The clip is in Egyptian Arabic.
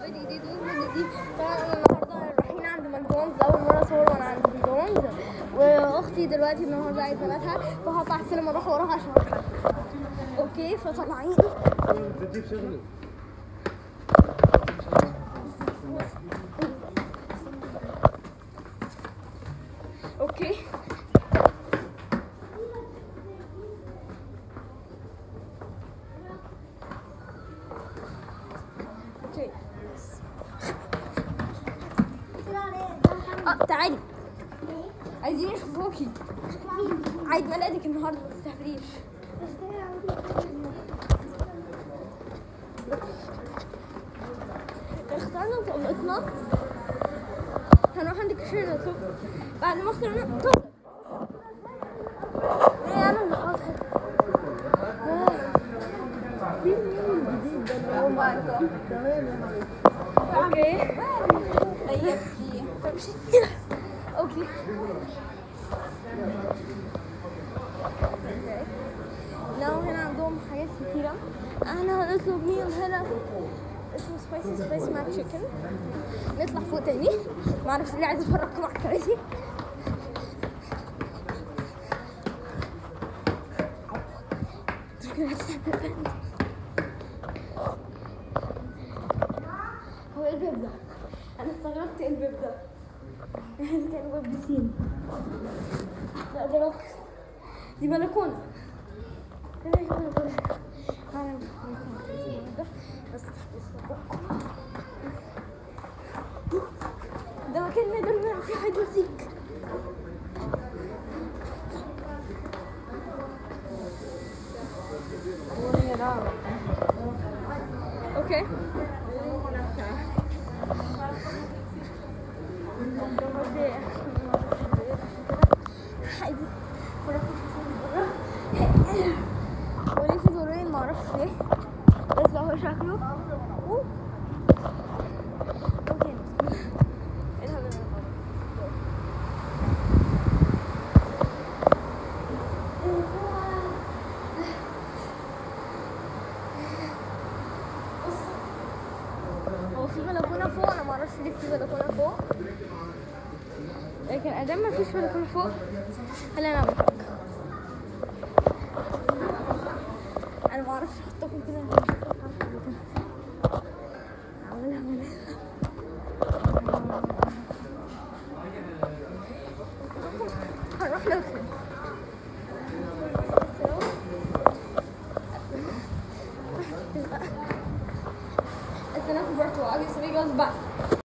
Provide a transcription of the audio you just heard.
فيديو جديد وفيديو جديد طبعا انا النهارده رايحين عند ماكدونالدز اول مره اصور وانا عند ماكدونالدز واختي دلوقتي النهارده عيد ميلادها فهطلع السينما اروح وراها عشان اضحك اوكي فطالعين بتجيب شغله اوكي اوكي اه تعالي عايزين يشوفوكي عيد ميلادك النهارده ما تستهبليش اخترنا طلقتنا هنروح عند كاشير نطلب بعد ما اخترنا طلق ايه انا اللي حاطط اوكي طيب اوكي لو هنا عندهم حاجات كتيرة احنا هنطلب ميل هنا اسمه سبايسي سبايسي ماك تشيكن نطلع فوق تاني معرفش ليه عايزة افرجكم على الكراسي هو ايه الباب ده؟ انا استغربت ايه الباب ده؟ احنا كان باب بسين لا ده روك دي بلكونة ايه ده بلكونة انا مش عارفة بس ده مكان نقدر نلعب فيه حاجة وسيك اوكي وليه في زورين معرفش ليه بس ده هو شكله أوه. اوكي ايه الهبل ده؟ هو في بلكونه فوق انا معرفش ليه في بلكونه فوق لكن ادام ما فيش بلكونه فوق خلينا نعمل حركه انا معرفش احطكم كده اعملها من هنروح لو استناكم برضو I'll see you guys back